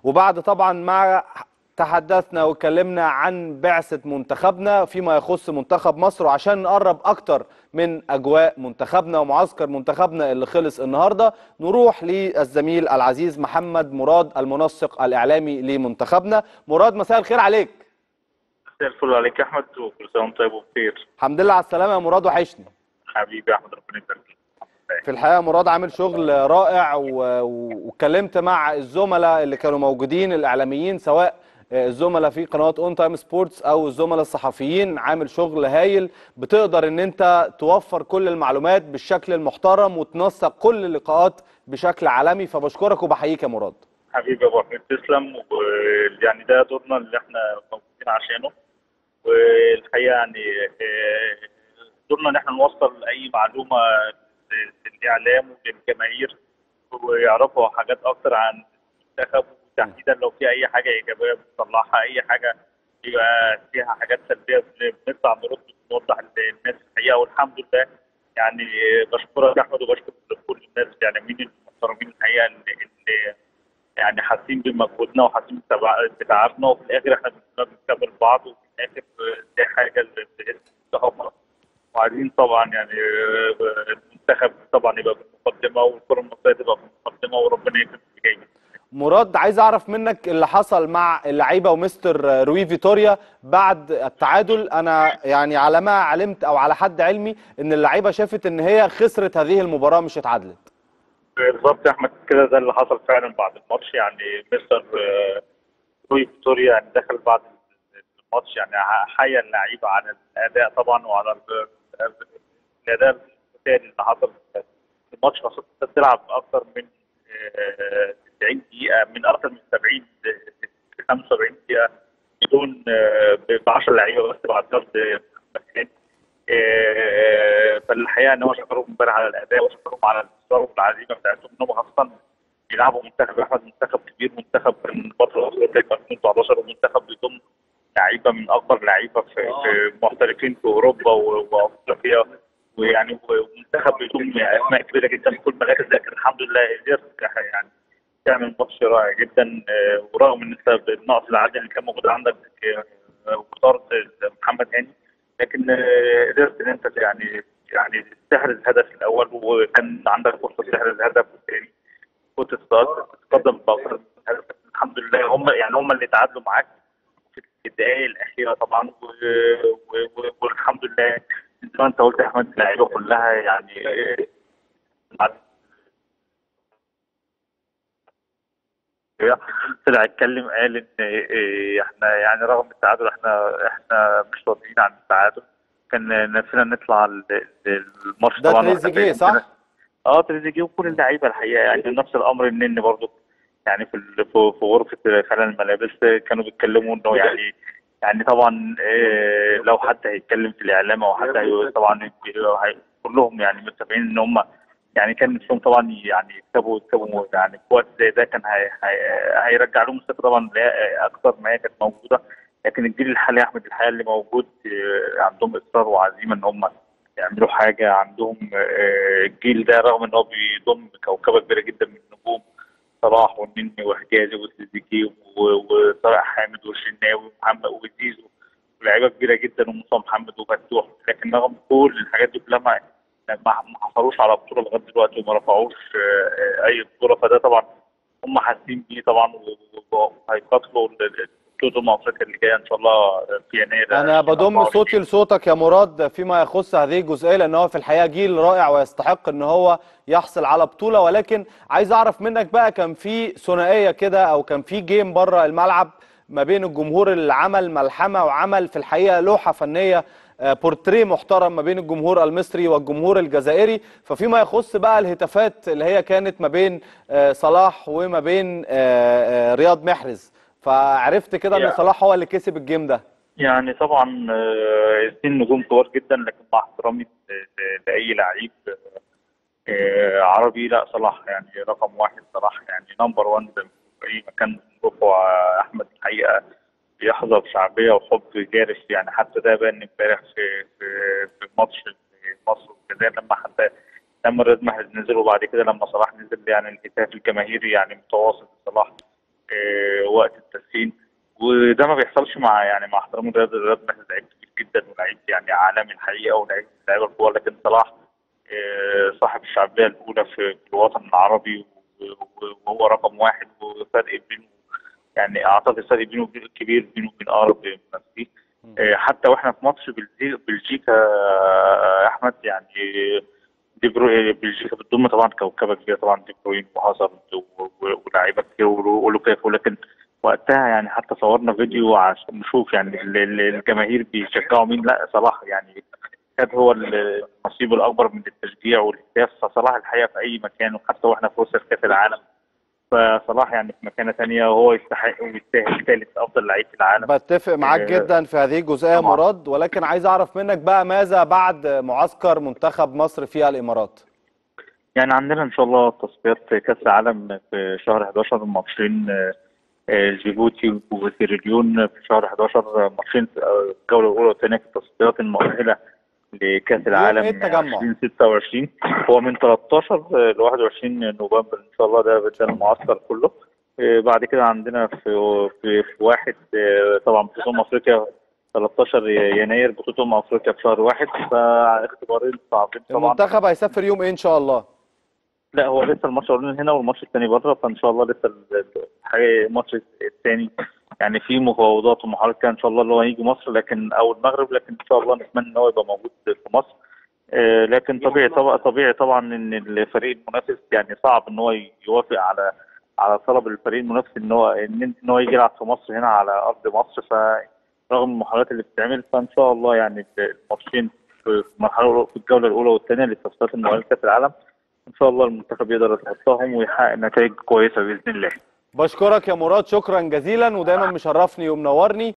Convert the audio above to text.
وبعد طبعا ما تحدثنا واتكلمنا عن بعثة منتخبنا فيما يخص منتخب مصر وعشان نقرب أكتر من أجواء منتخبنا ومعسكر منتخبنا اللي خلص النهاردة نروح للزميل العزيز محمد مراد المنسق الإعلامي لمنتخبنا مراد مساء الخير عليك مساء الفل عليك يا احمد وكل سنه وانت طيب وبخير الحمد لله على السلامة يا مراد وحشني حبيبي يا احمد ربنا يبارك فيك في الحقيقة مراد عامل شغل رائع و- و- واتكلمت مع الزملاء اللي كانوا موجودين الإعلاميين سواء الزملاء في قنوات اون تايم سبورتس او الزملاء الصحفيين عامل شغل هايل بتقدر ان انت توفر كل المعلومات بالشكل المحترم وتنسق كل اللقاءات بشكل عالمي فبشكرك وبحييك يا مراد حبيبي يا ابو حميد تسلم ويعني ده دورنا اللي احنا موجودين عشانه والحقيقه يعني آه، دورنا ان احنا نوصل اي معلومه للاعلام وللجماهير ويعرفوا حاجات اكتر عن المنتخب وتحديدا لو في اي حاجه ايجابيه بنطلعها اي حاجه يبقى فيها حاجات سلبيه بنطلع نرد ونوضح للناس الحقيقه والحمد لله يعني بشكرك يا احمد وبشكر كل الناس الاعلاميين المحترمين الحقيقه اللي, اللي يعني حاسين بمجهودنا وحاسين بتبع- بتعبنا وفي الاخر احنا بنكون بنكمل بعض وفي الاخر دي حاجه اللي بتستحق وعايزين طبعا يعني آه، المنتخب طبعا يبقى في المقدمه والكره المصريه تبقى في المقدمه وربنا يكرم في الجاي مراد عايز اعرف منك اللي حصل مع اللعيبه ومستر روي فيتوريا بعد التعادل انا يعني على ما علمت او على حد علمي ان اللعيبه شافت ان هي خسرت هذه المباراه مش اتعادلت بالظبط يا احمد كده ده اللي حصل فعلا بعد الماتش يعني مستر آه، روي فيتوريا يعني دخل بعد الماتش يعني حيا اللعيبه على الاداء طبعا وعلى ال- الاداء الثاني اللي حصل في الماتش خاصه انت بتلعب اكثر من آه، 90 دقيقه من اكثر من 70 ل 75 دقيقه بدون ب 10 لعيبه بس بعد ضرب مكان آه، فالحقيقه ان هو شكرهم امبارح على الاداء وشكرهم على الاصرار والعزيمه بتاعتهم ان هم خاصه بيلعبوا منتخب احمد منتخب كبير منتخب من بطل افريقيا في 2019 ومنتخب بيضم لعيبه من اكبر لعيبه في, في محترفين في اوروبا و- وافريقيا ويعني ومنتخب بيضم اسماء كبيره جدا في كل المراكز لكن الحمد لله قدرت يعني تعمل ماتش رائع جدا آه، ورغم ان انت النقص العددي اللي كان موجود عندك آه، وخساره محمد هاني لكن آه، قدرت ان انت يعني يعني تحرز الهدف الاول وكان عندك فرصه تحرز الهدف الثاني كنت تتقدم باكثر من هدف الحمد لله هم يعني هم اللي تعادلوا معاك في الدقائق الاخيره طبعا و... و... و... والحمد لله زي ما انت قلت يا احمد اللعيبه كلها يعني آه، طلع اتكلم قال ان إيه احنا يعني رغم التعادل احنا احنا مش راضيين عن التعادل كان نفسنا نطلع ال- ال- الماتش ده طبعا وإحنا تريزيجيه فاهمين صح؟ اه تريزيجيه وكل اللعيبه الحقيقه يعني نفس الامر النني برضو يعني في ال- في في غرفه خلال الملابس كانوا بيتكلموا انه يعني يعني طبعا آه، لو حد هيتكلم في الاعلام او حد هي- طبعا هي- كلهم يعني متفقين ان هم يعني كان نفسهم طبعا يعني يكسبوا يكسبوا يعني في وقت زي ده كان هي هي هيرجع لهم الثقه طبعا لا- اكتر ما هي كانت موجوده لكن الجيل الحالي يا احمد الحقيقه اللي موجود آه، عندهم اصرار وعزيمه ان هم يعملوا حاجه عندهم آه، الجيل ده رغم ان هو بيضم كوكبه كبيره جدا من النجوم صلاح والنني وحجازي وتريزيجيه و- وطارق حامد والشناوي ومحمد وزيزو ولاعيبه كبيره جدا ومصطفى محمد وفتوح لكن رغم كل الحاجات دي كلها ما ما ما حصلوش على بطوله لغايه دلوقتي وما رفعوش آه، آه، اي بطوله فده طبعا هم حاسين بيه طبعا و- و- وهيقاتلوا ال- ال- بطوله امم افريقيا اللي جايه ان شاء الله في يناير انا بضم 2024. صوتي لصوتك يا مراد فيما يخص هذه الجزئيه لان هو في الحقيقه جيل رائع ويستحق ان هو يحصل على بطوله ولكن عايز اعرف منك بقى كان في ثنائيه كده او كان في جيم بره الملعب ما بين الجمهور اللي عمل ملحمه وعمل في الحقيقه لوحه فنيه آه، بورتريه محترم ما بين الجمهور المصري والجمهور الجزائري ففيما يخص بقى الهتافات اللي هي كانت ما بين آه، صلاح وما بين آه، آه، رياض محرز فعرفت كده ان يعني. صلاح هو اللي كسب الجيم ده يعني طبعا آه، الاثنين نجوم كبار جدا لكن مع احترامي ل- ل- لاي لعيب آه، عربي لا صلاح يعني رقم واحد صلاح يعني نمبر 1 في اي مكان بنروحه آه، احمد الحقيقه بيحظى بشعبيه وحب جارف يعني حتى ده بان امبارح في في في ماتش مصر والجزائر لما حتى لما رياض محرز نزل وبعد كده لما صلاح نزل يعني الهتاف الجماهيري يعني متواصل لصلاح آه، محترفين وده ما بيحصلش مع يعني مع احترام الرياض الرياض محتاج لعيب كبير جدا ولعيب يعني عالمي الحقيقه ولعيب من لعيبه الكوره لكن صلاح آه، صاحب الشعبيه الاولى في في الوطن العربي و- و- وهو رقم واحد وفرق بينه يعني اعتقد فرق بينه وبين كبير بينه وبين اقرب منافسيه آه، حتى واحنا في ماتش بلجي- بلجيكا آه، احمد يعني دي برو بلجيكا بتضم طبعا كوكبه كبيره طبعا دي بروين وهازارد و- و- ولاعيبه كتير ولو- ولوكاكو لكن وقتها يعني حتى صورنا فيديو عشان نشوف يعني ال- ال- الجماهير بيشجعوا مين لا صلاح يعني كان هو النصيب الاكبر من التشجيع والهتاف فصلاح الحقيقه في اي مكان وحتى واحنا في وسط كاس العالم فصلاح يعني في مكانه ثانيه وهو يستحق ويستاهل ثالث افضل لعيب في العالم بتفق معاك آه، جدا في هذه الجزئيه طبعاً. مراد ولكن عايز اعرف منك بقى ماذا بعد معسكر منتخب مصر في الامارات يعني عندنا ان شاء الله تصفيات كاس العالم في شهر 11 ماتشين آه، آه، جيبوتي وسيراليون في شهر 11 ماتشين في آه، الجوله الاولى والثانيه في التصفيات المؤهله لكاس العالم إيه التجمع؟ 2026 هو من 13 ل 21 نوفمبر ان شاء الله ده ده المعسكر كله آه، بعد كده عندنا في في, في واحد آه، طبعا بطوله أمم افريقيا 13 يناير بطوله أمم افريقيا في شهر واحد فاختبارين صعبين طبعا المنتخب هيسافر يوم ايه ان شاء الله لا هو لسه الماتش الاولاني هنا والماتش الثاني بره فان شاء الله لسه ال- ال- الحقيقة الماتش الثاني يعني في مفاوضات ومحاولات كده ان شاء الله اللي هو يجي مصر لكن او المغرب لكن ان شاء الله نتمنى ان هو يبقى موجود في مصر آه، لكن طبيعي طبعا طبيعي طبعا ان الفريق المنافس يعني صعب ان هو يوافق على على طلب الفريق المنافس ان هو ان إن هو يجي يلعب في مصر هنا على ارض مصر فرغم المحاولات اللي بتتعمل فان شاء الله يعني الماتشين في المرحله في الجوله الاولى والثانيه لتصفيات المؤهله كاس العالم ان شاء الله المنتخب يقدر يتخطاهم ويحقق نتائج كويسه باذن الله بشكرك يا مراد شكرا جزيلا ودايما مشرفني ومنورني